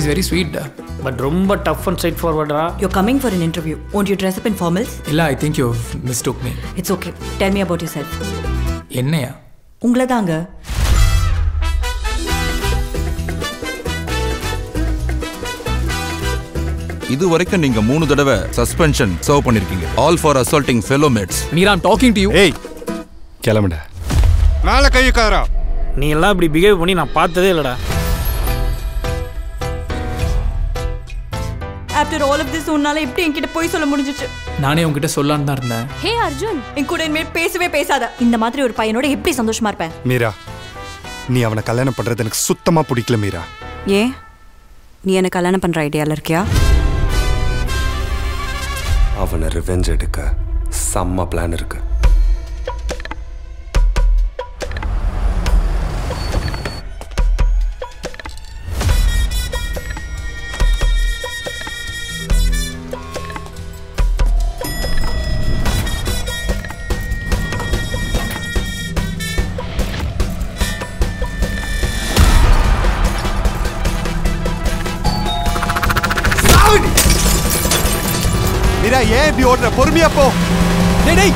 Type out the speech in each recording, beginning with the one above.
Is very sweet but ரொம்ப tough and straight ஃபார்வர்டா You're coming for an interview. Won't you dress up in formals? இல்லை I think you mistook me It's okay. Tell me about yourself. என்னையா உங்களை தாங்க இது வரைக்கும் நீங்க மூணு தடவை சஸ்பென்ஷன் சர்வ் பண்ணிருக்கீங்க all for assaulting fellow mates Meera I'm talking to you ஏய் கிளம்புடா மேலே கை காரா நீ எல்லாம் இப்படி பிஹேவ் பண்ணி நான் பார்த்ததே இல்லைடா ஆஃப்டர் ஆல் ஆஃப் திஸ் உன்னால எப்படி என்கிட்ட போய் சொல்ல முடிஞ்சிச்சு நானே உங்ககிட்ட சொல்லான்னு தான் இருந்தேன் ஹே அர்ஜுன் என் கூட இனிமேல் பேசவே பேசாத இந்த மாதிரி ஒரு பையனோட எப்படி சந்தோஷமா இருப்பேன் மீரா நீ அவனை கல்யாணம் பண்றது எனக்கு சுத்தமா பிடிக்கல மீரா ஏன் நீ என்ன கல்யாணம் பண்ற ஐடியால இருக்கியா அவனை ரிவெஞ்ச் எடுக்க செம்ம பிளான் இருக்கு மீரா ஏன் இப்படி ஓடுற பொறுமையா போ டேய் டேய்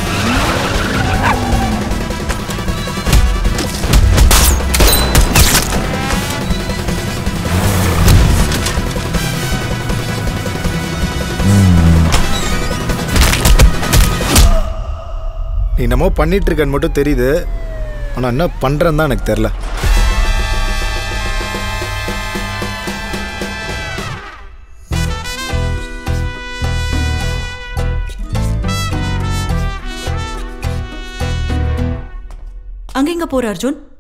நீ என்னமோ பண்ணிட்டு இருக்கன்னு மட்டும் தெரியுது ஆனால் என்ன பண்ணுறேன்னு தான் எனக்கு தெரில அங்க எங்க போற அர்ஜுன்